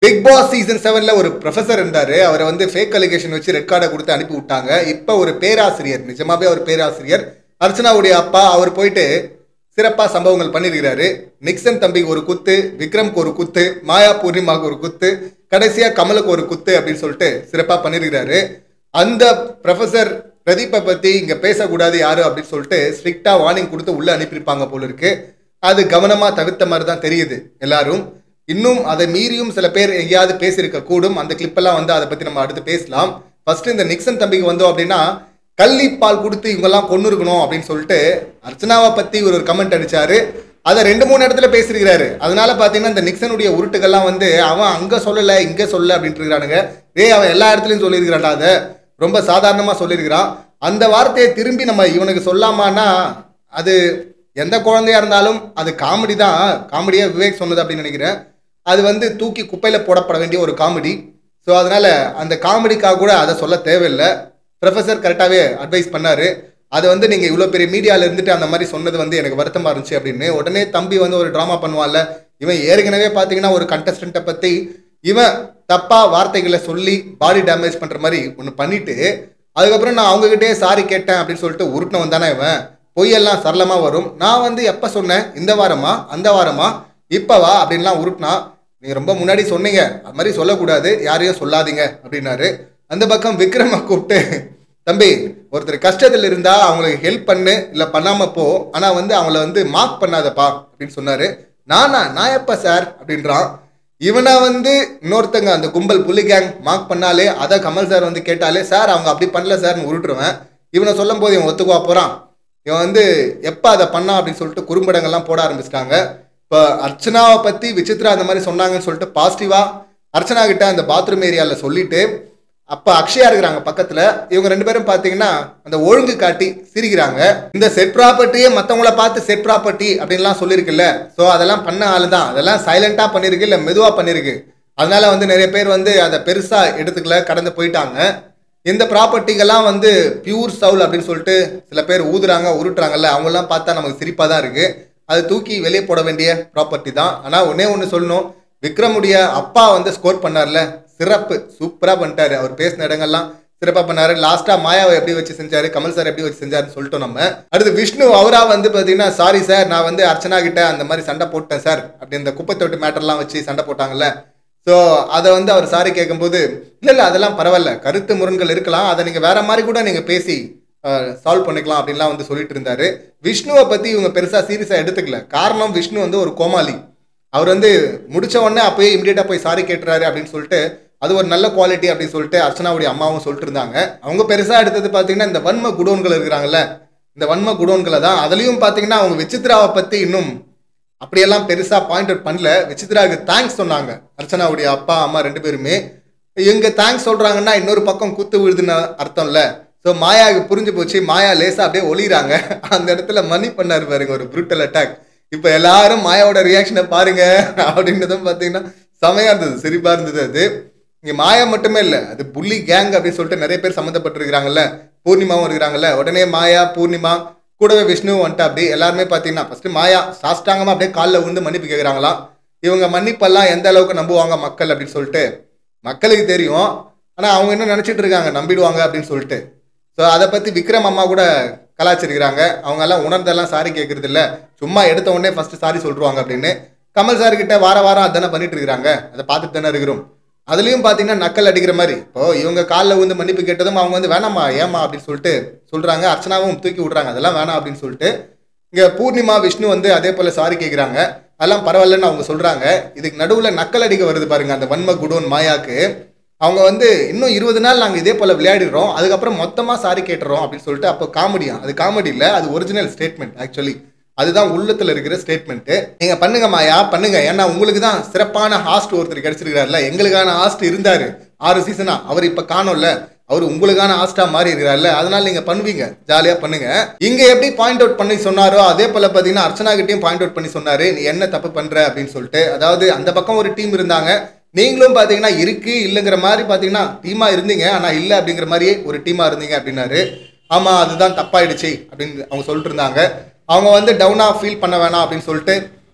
big Boss season செவன்ல ஒரு professor இருந்தாரு அவரை வந்து ஃபேக் அலிகேஷன் வச்சு ரெட் கார்டை கொடுத்து அனுப்பி விட்டாங்க இப்போ ஒரு பேராசிரியர் நிஜமாவே ஒரு பேராசிரியர் அர்ச்சனாவுடைய அப்பா அவர் போயிட்டு சிறப்பாக சம்பவங்கள் பண்ணியிருக்கிறாரு நிக்சன் தம்பிக்கு ஒரு குத்து விக்ரம்க்கு ஒரு குத்து மாயா பூர்ணிமாவுக்கு ஒரு குத்து கடைசியா கமலுக்கு ஒரு குத்து அப்படின்னு சொல்லிட்டு சிறப்பாக பண்ணியிருக்கிறாரு அந்த ப்ரொஃபசர் பிரதீப்பை பத்தி இங்க பேசக்கூடாது யாரு அப்படின்னு சொல்லிட்டு ஸ்ட்ரிக்டா வார்னிங் கொடுத்து உள்ள அனுப்பியிருப்பாங்க போல இருக்கு அது கவனமா தவிர்த்த மாதிரி தான் தெரியுது எல்லாரும் இன்னும் அதை மீறியும் சில பேர் எங்கேயாவது பேசியிருக்க கூடும் அந்த கிளிப்பெல்லாம் வந்து அதை பத்தி நம்ம அடுத்து பேசலாம் ஃபர்ஸ்ட் இந்த நிக்சன் தம்பிக்கு வந்தோம் அப்படின்னா கள்ளி பால் கொடுத்து இவங்கெல்லாம் கொண்டு இருக்கணும் அப்படின்னு சொல்லிட்டு அர்ச்சனாவை பத்தி ஒரு ஒரு கமெண்ட் அடிச்சாரு அதை ரெண்டு மூணு இடத்துல பேசியிருக்கிறாரு அதனால பாத்தீங்கன்னா இந்த நிக்சனுடைய உருட்டுகள்லாம் வந்து அவன் அங்க சொல்லல இங்க சொல்லல அப்படின்ட்டு இருக்கிறானுங்க டேய் அவன் எல்லா இடத்துலயும் சொல்லியிருக்கிறான்டா அதை ரொம்ப சாதாரணமா சொல்லியிருக்கிறான் அந்த வார்த்தையை திரும்பி நம்ம இவனுக்கு சொல்லாமான்னா அது எந்த குழந்தையா இருந்தாலும் அது காமெடி தான் காமெடியா விவேக் சொன்னது அப்படின்னு நினைக்கிறேன் அது வந்து தூக்கி குப்பையில போடப்பட வேண்டிய ஒரு காமெடி ஸோ அதனால அந்த காமெடிக்காக கூட அதை சொல்ல தேவையில்லை ப்ரொஃபஸர் கரெக்டாகவே அட்வைஸ் பண்ணாரு அது வந்து நீங்கள் இவ்வளோ பெரிய மீடியாவில் இருந்துட்டு அந்த மாதிரி சொன்னது வந்து எனக்கு வருத்தமாக இருந்துச்சு அப்படின்னு உடனே தம்பி வந்து ஒரு ட்ராமா பண்ணுவான்ல இவன் ஏற்கனவே பார்த்தீங்கன்னா ஒரு கண்டஸ்டண்ட்டை பற்றி இவன் தப்பாக வார்த்தைகளை சொல்லி பாடி டேமேஜ் பண்ணுற மாதிரி ஒன்று பண்ணிட்டு அதுக்கப்புறம் நான் அவங்ககிட்டயே சாரி கேட்டேன் அப்படின்னு சொல்லிட்டு உருட்டினவன் தானே இவன் பொய்யெல்லாம் சரளமாக வரும் நான் வந்து எப்போ சொன்னேன் இந்த வாரமா அந்த வாரமா இப்போவா அப்படின்லாம் உருட்டினா நீங்கள் ரொம்ப முன்னாடி சொன்னீங்க அது மாதிரி சொல்லக்கூடாது யாரையும் சொல்லாதீங்க அப்படின்னாரு அந்த பக்கம் விக்ரம கூப்பிட்டு தம்பி ஒருத்தர் கஷ்டத்தில் இருந்தா அவங்களுக்கு ஹெல்ப் பண்ணு இல்லை பண்ணாம போ ஆனா வந்து அவங்கள வந்து மார்க் பண்ணாதப்பா அப்படின்னு சொன்னாரு நானா நான் எப்ப சார் அப்படின்றான் இவனை வந்து இன்னொருத்தங்க அந்த கும்பல் புலி கேங் மார்க் பண்ணாலே அதை கமல் சார் வந்து கேட்டாலே சார் அவங்க அப்படி பண்ணல சார்னு உருட்டுருவேன் இவனை சொல்லும் போது இவன் ஒத்துக்குவா போறான் இவன் வந்து எப்போ அதை பண்ணான் அப்படின்னு சொல்லிட்டு குறும்படங்கள்லாம் போட ஆரம்பிச்சிட்டாங்க இப்போ அர்ச்சனாவை பற்றி விசித்ரா அந்த மாதிரி சொன்னாங்கன்னு சொல்லிட்டு பாசிட்டிவாக அர்ச்சனா கிட்ட அந்த பாத்ரூம் ஏரியாவில் சொல்லிட்டு அப்போ அக்ஷயா இருக்கிறாங்க பக்கத்தில் இவங்க ரெண்டு பேரும் பார்த்தீங்கன்னா அந்த ஒழுங்கு காட்டி சிரிக்கிறாங்க இந்த செட் ப்ராப்பர்ட்டியே மற்றவங்கள பார்த்து செட் ப்ராப்பர்ட்டி அப்படின்லாம் சொல்லியிருக்குல்ல ஸோ அதெல்லாம் பண்ண ஆளு தான் அதெல்லாம் சைலண்டாக பண்ணியிருக்கு இல்லை மெதுவாக பண்ணியிருக்கு அதனால வந்து நிறைய பேர் வந்து அதை பெருசாக எடுத்துக்கல கடந்து போயிட்டாங்க இந்த ப்ராப்பர்ட்டிகள்லாம் வந்து பியூர் சவுல் அப்படின்னு சொல்லிட்டு சில பேர் ஊதுறாங்க உருட்டுறாங்கல்ல அவங்கெல்லாம் பார்த்தா நமக்கு சிரிப்பாக தான் இருக்கு அது தூக்கி வெளியே போட வேண்டிய ப்ராப்பர்ட்டி தான் ஆனால் ஒன்னே ஒன்று சொல்லணும் விக்ரமுடைய அப்பா வந்து ஸ்கோர் பண்ணார்ல சிறப்பு சூப்பராக பண்ணிட்டாரு அவர் பேசின இடங்கள்லாம் சிறப்பாக பண்ணாரு லாஸ்ட்டாக மாயாவை எப்படி வச்சு செஞ்சாரு கமல் சார் எப்படி வச்சு செஞ்சாருன்னு சொல்லிட்டோம் நம்ம அடுத்து விஷ்ணு அவரா வந்து பார்த்தீங்கன்னா சாரி சார் நான் வந்து அர்ச்சனா கிட்ட அந்த மாதிரி சண்டை போட்டேன் சார் அப்படி இந்த குப்பை தொட்டு மேட்டர்லாம் வச்சு சண்டை போட்டாங்கல்ல ஸோ அதை வந்து அவர் சாரி கேட்கும்போது இல்லை இல்லை அதெல்லாம் பரவாயில்ல கருத்து முரண்கள் இருக்கலாம் அதை நீங்கள் வேற மாதிரி கூட நீங்கள் பேசி சால்வ் பண்ணிக்கலாம் அப்படின்லாம் வந்து சொல்லிட்டு இருந்தாரு விஷ்ணுவை பற்றி இவங்க பெருசாக சீரியஸாக எடுத்துக்கல காரணம் விஷ்ணு வந்து ஒரு கோமாளி அவர் வந்து முடிச்ச உடனே அப்போயே இமீடியட்டாக போய் சாரி கேட்டுறாரு அப்படின்னு சொல்லிட்டு அது ஒரு நல்ல குவாலிட்டி அப்படின்னு சொல்லிட்டு அர்ச்சனாவுடைய அம்மாவும் சொல்லிட்டு இருந்தாங்க அவங்க பெருசாக எடுத்தது பார்த்தீங்கன்னா இந்த வன்ம குடோன்கள் இருக்கிறாங்கல்ல இந்த வன்ம குடோன்களை தான் அதுலேயும் பார்த்தீங்கன்னா அவங்க விசித்ராவை பற்றி இன்னும் அப்படியெல்லாம் பெருசா பாயிண்ட் அவுட் பண்ணல விசித்ராவுக்கு தேங்க்ஸ் சொன்னாங்க அர்ச்சனாவுடைய அப்பா அம்மா ரெண்டு பேருமே இவங்க தேங்க்ஸ் சொல்றாங்கன்னா இன்னொரு பக்கம் குத்து விழுதுன்னு அர்த்தம் இல்ல ஸோ மாயாவுக்கு புரிஞ்சு போச்சு மாயா லேசா அப்படியே ஒளிறாங்க அந்த இடத்துல மணி பண்ணாரு பாருங்க ஒரு ப்ரூட்டல் அட்டாக் இப்போ எல்லாரும் மாயாவோட ரியாக்ஷனை பாருங்க அப்படின்றதும் பார்த்தீங்கன்னா செமையா இருந்தது சிரிப்பா இருந்தது அது இங்க மாயா மட்டுமே இல்லை அது புள்ளி கேங் அப்படின்னு சொல்லிட்டு நிறைய பேர் சம்மந்தப்பட்டிருக்கிறாங்கல்ல பூர்ணிமாவும் இருக்கிறாங்கல்ல உடனே மாயா பூர்ணிமா கூடவே விஷ்ணு வந்துட்டு அப்படி எல்லாருமே பார்த்தீங்கன்னா ஃபர்ஸ்ட் மாயா சாஷ்டாங்கமா அப்படியே காலில் விழுந்து மன்னிப்பு கேட்குறாங்களாம் இவங்க மன்னிப்பெல்லாம் எந்த அளவுக்கு நம்புவாங்க மக்கள் அப்படின்னு சொல்லிட்டு மக்களுக்கு தெரியும் ஆனால் அவங்க என்ன நினச்சிட்டு இருக்காங்க நம்பிடுவாங்க அப்படின்னு சொல்லிட்டு ஸோ அதை பற்றி விக்ரம் அம்மா கூட கலாச்சிருக்கிறாங்க அவங்க எல்லாம் உணர்ந்தெல்லாம் சாரி கேட்கறது இல்ல சும்மா எடுத்த உடனே ஃபர்ஸ்ட் சாரி சொல்லிடுவாங்க அப்படின்னு கமல் சார் கிட்ட வார வாரம் அதானே பண்ணிட்டு இருக்கிறாங்க அதை பார்த்துட்டு தானே இருக்கிறோம் அதுலயும் பாத்தீங்கன்னா நக்கல் அடிக்கிற மாதிரி இப்போ இவங்க காலில் வந்து மன்னிப்பு கேட்டதும் அவங்க வந்து வேணாமா ஏமா அப்படின்னு சொல்லிட்டு சொல்றாங்க அர்ச்சனாவும் தூக்கி விடுறாங்க அதெல்லாம் வேணாம் அப்படின்னு சொல்லிட்டு இங்க பூர்ணிமா விஷ்ணு வந்து அதே போல சாரி கேட்குறாங்க அதெல்லாம் பரவாயில்லன்னு அவங்க சொல்றாங்க இதுக்கு நடுவுல நக்கல் அடிக்க வருது பாருங்க அந்த வன்ம குடோன் மாயாக்கு அவங்க வந்து இன்னும் இருபது நாள் நாங்கள் இதே போல விளையாடிடுறோம் அதுக்கப்புறம் மொத்தமாக சாரி கேட்டுறோம் அப்படின்னு சொல்லிட்டு அப்போ காமெடியா அது காமெடி இல்லை அது ஒரிஜினல் ஸ்டேட்மெண்ட் ஆக்சுவலி அதுதான் உள்ளத்துல இருக்கிற ஸ்டேட்மெண்ட் நீங்க பண்ணுங்க மாயா பண்ணுங்க ஏன்னா உங்களுக்கு தான் சிறப்பான ஹாஸ்ட் ஒருத்தர் கிடைச்சிருக்காருல்ல எங்களுக்கான ஹாஸ்ட் இருந்தாரு ஆறு சீசனா அவர் இப்ப காணோம்ல அவர் உங்களுக்கான ஹாஸ்டா மாறி இருக்கிறாருல்ல அதனால நீங்க பண்ணுவீங்க ஜாலியா பண்ணுங்க இங்க எப்படி பாயிண்ட் அவுட் பண்ணி சொன்னாரோ அதே போல பாத்தீங்கன்னா அர்ச்சனா கிட்டயும் பாயிண்ட் அவுட் பண்ணி சொன்னாரு நீ என்ன தப்பு பண்ற அப்படின்னு சொல்லிட்டு அதாவது அந்த பக்கம் ஒரு டீம் இருந்தாங்க நீங்களும் பாத்தீங்கன்னா இருக்கு இல்லைங்கிற மாதிரி பாத்தீங்கன்னா டீமா இருந்தீங்க ஆனா இல்ல அப்படிங்கிற மாதிரியே ஒரு டீமா இருந்தீங்க அப்படின்னாரு ஆமா அதுதான் தப்பாயிடுச்சு அப்படின்னு அவங்க சொல்லிட்டு இருந்தாங்க அவங்க வந்து டவுனா ஃபீல் பண்ண வேணாம் அப்படின்னு சொல்லிட்டு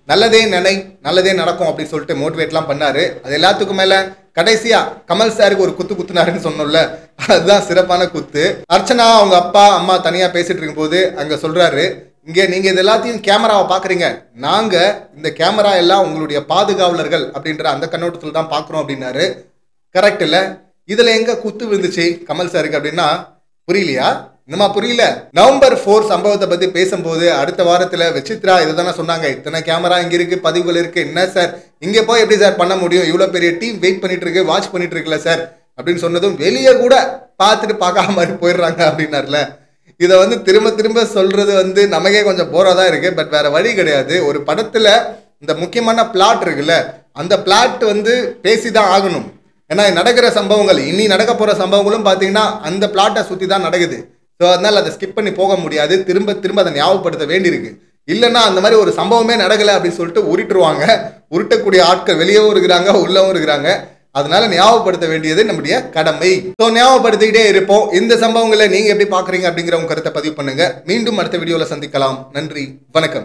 நல்லதே நினை நல்லதே நடக்கும் அப்படின்னு சொல்லிட்டு மோட்டிவேட்லாம் பண்ணாரு அது எல்லாத்துக்கும் மேல கடைசியா கமல் சாருக்கு ஒரு குத்து குத்துனாருன்னு சொன்னோம்ல அதுதான் சிறப்பான குத்து அர்ச்சனா அவங்க அப்பா அம்மா தனியா பேசிட்டு இருக்கும்போது அங்க சொல்றாரு இங்க நீங்க இது எல்லாத்தையும் கேமராவை பாக்குறீங்க நாங்க இந்த கேமரா எல்லாம் உங்களுடைய பாதுகாவலர்கள் அப்படின்ற அந்த கண்ணோட்டத்தில் தான் பாக்குறோம் அப்படின்னாரு கரெக்ட் இல்ல இதுல எங்க குத்து விழுந்துச்சு கமல் சாருக்கு அப்படின்னா புரியலையா இன்னுமா புரியல நவம்பர் ஃபோர் சம்பவத்தை பத்தி பேசும்போது அடுத்த வாரத்துல விசித்ரா இதுதானே சொன்னாங்க இத்தனை கேமரா இங்க இருக்கு பதிவுகள் இருக்கு என்ன சார் இங்க போய் எப்படி சார் பண்ண முடியும் இவ்வளவு பெரிய டீம் வெயிட் பண்ணிட்டு இருக்கு வாட்ச் பண்ணிட்டு இருக்குல்ல சார் அப்படின்னு சொன்னதும் வெளியே கூட பார்த்துட்டு பார்க்காம மாதிரி போயிடுறாங்க அப்படின்னாருல இதை வந்து திரும்ப திரும்ப சொல்றது வந்து நமக்கே கொஞ்சம் போரா தான் இருக்கு பட் வேற வழி கிடையாது ஒரு படத்துல இந்த முக்கியமான பிளாட் இருக்குல்ல அந்த பிளாட் வந்து பேசிதான் ஆகணும் ஏன்னா நடக்கிற சம்பவங்கள் இனி நடக்க போற சம்பவங்களும் பார்த்தீங்கன்னா அந்த பிளாட்டை சுத்தி தான் நடக்குது ஸோ அதனால அதை ஸ்கிப் பண்ணி போக முடியாது திரும்ப திரும்ப அதை ஞாபகப்படுத்த வேண்டியிருக்கு இல்லைன்னா அந்த மாதிரி ஒரு சம்பவமே நடக்கல அப்படின்னு சொல்லிட்டு உருட்டுருவாங்க உருட்டக்கூடிய ஆட்கள் வெளியவும் இருக்கிறாங்க உள்ளவும் இருக்கிறாங்க அதனால ஞாபகப்படுத்த வேண்டியது நம்முடைய கடமை ஸோ ஞாபகப்படுத்திக்கிட்டே இருப்போம் இந்த சம்பவங்களை நீங்க எப்படி பாக்குறீங்க அப்படிங்கிற உங்க கருத்தை பதிவு பண்ணுங்க மீண்டும் அடுத்த வீடியோல சந்திக்கலாம் நன்றி வணக்கம்